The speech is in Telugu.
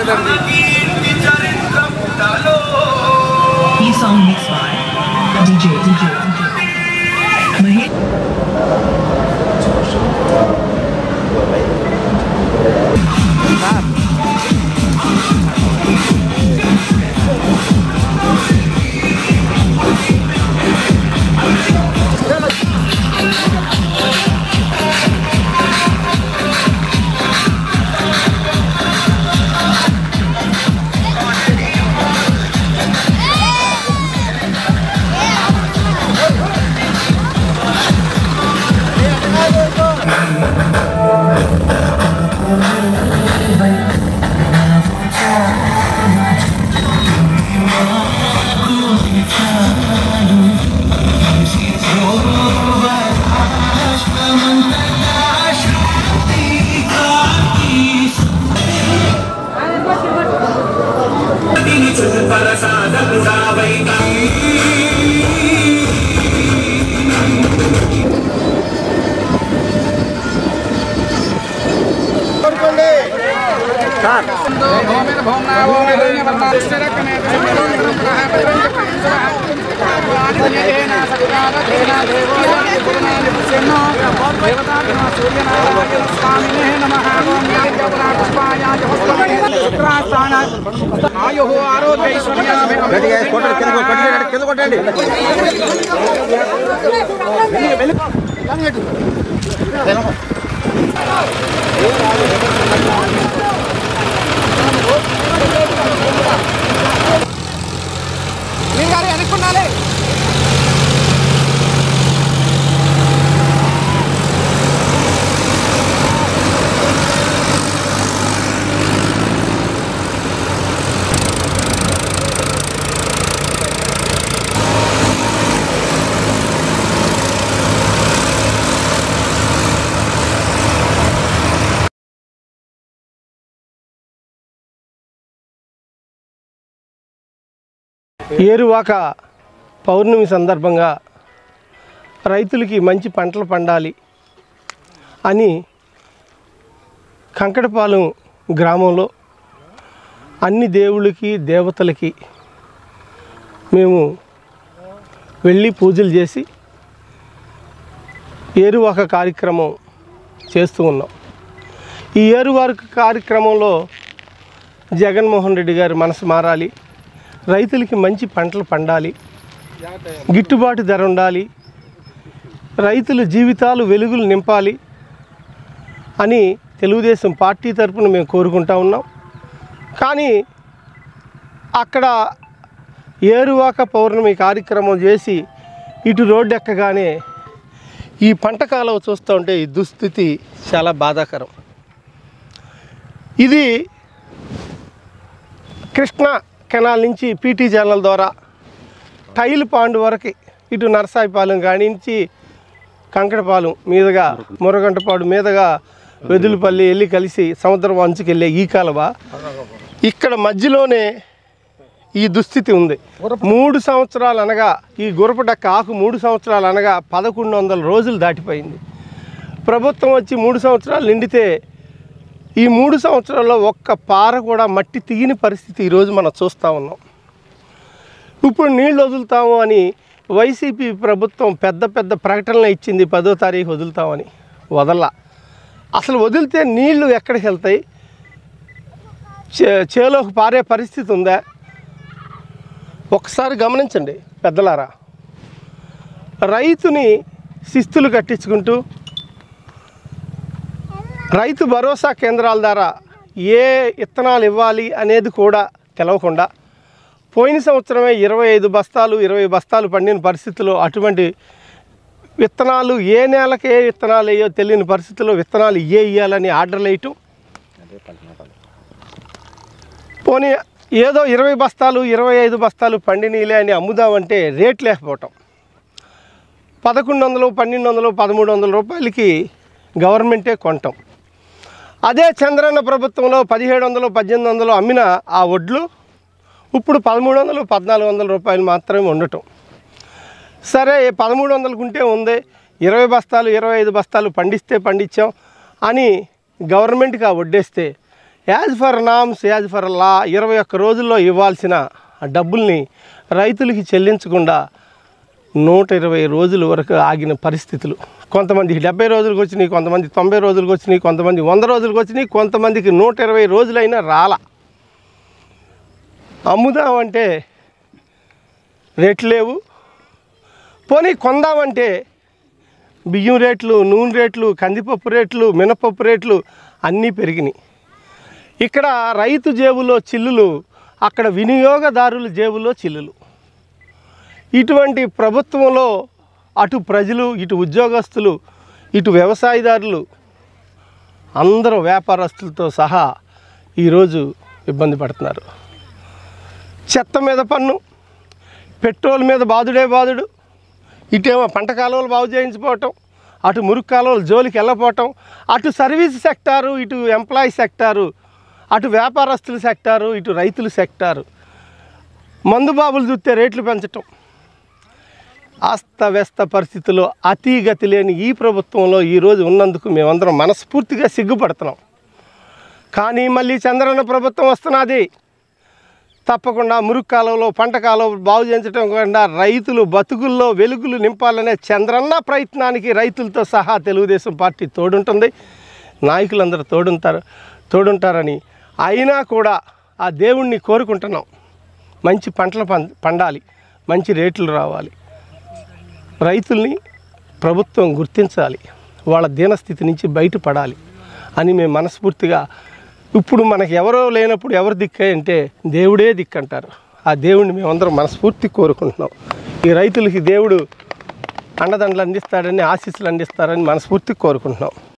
లేదండి ఈ song mix by DJ DJ Mahesh భూమిన భూమ్నా భూమి స్థిరకమే ఆయు ఆరోగ్య గట్టిగా కొట్టండి కింద కొట్టండి కింద కొట్టండి మీరు గారు వెనక్కున్నాలే ఏరువాక పౌర్ణమి సందర్భంగా రైతులకి మంచి పంటలు పండాలి అని కంకటపాలెం గ్రామంలో అన్ని దేవుళ్ళకి దేవతలకి మేము వెళ్ళి పూజలు చేసి ఏరువాక కార్యక్రమం చేస్తూ ఉన్నాం ఈ ఏరువాక కార్యక్రమంలో జగన్మోహన్ రెడ్డి గారి మనసు మారాలి రైతులకి మంచి పంటలు పండాలి గిట్టుబాటు ధర ఉండాలి రైతుల జీవితాలు వెలుగులు నింపాలి అని తెలుగుదేశం పార్టీ తరపున మేము కోరుకుంటా ఉన్నాం కానీ అక్కడ ఏరువాక పౌర్ణమి కార్యక్రమం చేసి ఇటు రోడ్డు ఎక్కగానే ఈ పంట కాలువ చూస్తూ ఉంటే ఈ దుస్థితి చాలా బాధాకరం ఇది కృష్ణా కెనాల్ నుంచి పీటీ ఛానల్ ద్వారా టైల్ పాండ్ వరకు ఇటు నరసాయిపాలెం కాడి నుంచి కంకటపాలెం మీదుగా మురగంటపాడు మీదుగా వెదులుపల్లి వెళ్ళి కలిసి సముద్రం అంచుకు వెళ్ళే ఈ కాలువ ఇక్కడ మధ్యలోనే ఈ దుస్థితి ఉంది మూడు సంవత్సరాలు అనగా ఈ గురపడక్క ఆకు మూడు సంవత్సరాలు అనగా పదకొండు వందల రోజులు దాటిపోయింది ప్రభుత్వం వచ్చి మూడు సంవత్సరాలు నిండితే ఈ మూడు సంవత్సరాల్లో ఒక్క పార కూడా మట్టి తీయని పరిస్థితి ఈరోజు మనం చూస్తూ ఉన్నాం ఇప్పుడు నీళ్ళు వదులుతాము అని వైసీపీ ప్రభుత్వం పెద్ద పెద్ద ప్రకటనలు ఇచ్చింది పదో తారీఖు వదులుతామని వదల అసలు వదిలితే నీళ్లు ఎక్కడికి వెళ్తాయి చే చేలోకి పారే పరిస్థితి ఉందా ఒకసారి గమనించండి పెద్దలారా రైతుని శిస్తులు కట్టించుకుంటూ రైతు భరోసా కేంద్రాల ద్వారా ఏ విత్తనాలు ఇవ్వాలి అనేది కూడా తెలవకుండా పోయిన సంవత్సరమే ఇరవై ఐదు బస్తాలు ఇరవై బస్తాలు పండిన పరిస్థితుల్లో అటువంటి విత్తనాలు ఏ నెలకి ఏ విత్తనాలు వేయో తెలియని పరిస్థితుల్లో విత్తనాలు ఏ ఇవ్వాలని ఆర్డర్లు వేయటం పోనీ ఏదో ఇరవై బస్తాలు ఇరవై ఐదు బస్తాలు పండినీలే అని అమ్ముదామంటే రేట్ లేకపోవటం పదకొండు వందలు పన్నెండు వందలు పదమూడు వందల రూపాయలకి గవర్నమెంటే కొంటాం అదే చంద్రన్న ప్రభుత్వంలో పదిహేడు వందలు పద్దెనిమిది వందలు అమ్మిన ఆ వడ్లు ఇప్పుడు పదమూడు వందలు పద్నాలుగు వందల రూపాయలు మాత్రమే ఉండటం సరే పదమూడు వందలకు ఉంటే ఉంది ఇరవై బస్తాలు ఇరవై ఐదు బస్తాలు పండిస్తే పండించాం అని గవర్నమెంట్కి ఆ వడ్డేస్తే as per norms as per law ఇరవై ఒక్క రోజుల్లో ఇవ్వాల్సిన ఆ డబ్బుల్ని రైతులకి చెల్లించకుండా నూట ఇరవై రోజుల వరకు ఆగిన పరిస్థితులు కొంతమందికి డెబ్బై రోజులకు వచ్చినాయి కొంతమంది తొంభై రోజులకు వచ్చినాయి కొంతమంది వంద రోజులకు వచ్చినాయి కొంతమందికి నూట ఇరవై రోజులైనా రాల అమ్ముదామంటే రేట్లు లేవు పోనీ కొందామంటే బియ్యం రేట్లు నూనె రేట్లు కందిపప్పు రేట్లు మినపప్పు రేట్లు అన్నీ పెరిగినాయి ఇక్కడ రైతు జేబులో చిల్లులు అక్కడ వినియోగదారుల జేబులో చిల్లులు ఇటువంటి ప్రభుత్వంలో అటు ప్రజలు ఇటు ఉద్యోగస్తులు ఇటు వ్యవసాయదారులు అందరూ వ్యాపారస్తులతో సహా ఈరోజు ఇబ్బంది పడుతున్నారు చెత్త మీద పన్ను పెట్రోల్ మీద బాదుడే బాదుడు ఇటేమో పంట కాలువలు బాగు చేయించుకోవటం అటు మురుగు కాలువలు జోలికి వెళ్ళపోవటం అటు సర్వీస్ సెక్టారు ఇటు ఎంప్లాయీ సెక్టారు అటు వ్యాపారస్తుల సెక్టారు ఇటు రైతుల సెక్టారు మందు బాబులు చూస్తే రేట్లు పెంచటం అస్తవ్యస్త పరిస్థితుల్లో అతి గతి లేని ఈ ప్రభుత్వంలో ఈరోజు ఉన్నందుకు మేమందరం మనస్ఫూర్తిగా సిగ్గుపడుతున్నాం కానీ మళ్ళీ చంద్రన్న ప్రభుత్వం వస్తున్నది తప్పకుండా మురుగు కాలంలో పంట కాలం బాగు చేయించడం కాకుండా రైతులు బతుకుల్లో వెలుగులు నింపాలనే చంద్రన్న ప్రయత్నానికి రైతులతో సహా తెలుగుదేశం పార్టీ తోడుంటుంది నాయకులందరూ తోడుంటారు తోడుంటారని అయినా కూడా ఆ దేవుణ్ణి కోరుకుంటున్నాం మంచి పంటలు పం పండాలి మంచి రేట్లు రావాలి రైతుల్ని ప్రభుత్వం గుర్తించాలి వాళ్ళ దీనస్థితి నుంచి బయటపడాలి అని మేము మనస్ఫూర్తిగా ఇప్పుడు మనకు ఎవరో లేనప్పుడు ఎవరు దిక్కే అంటే దేవుడే దిక్కు అంటారు ఆ దేవుడిని మేమందరం మనస్ఫూర్తి కోరుకుంటున్నాం ఈ రైతులకి దేవుడు అండదండలు అందిస్తాడని ఆశీస్సులు అందిస్తారని మనస్ఫూర్తి కోరుకుంటున్నాం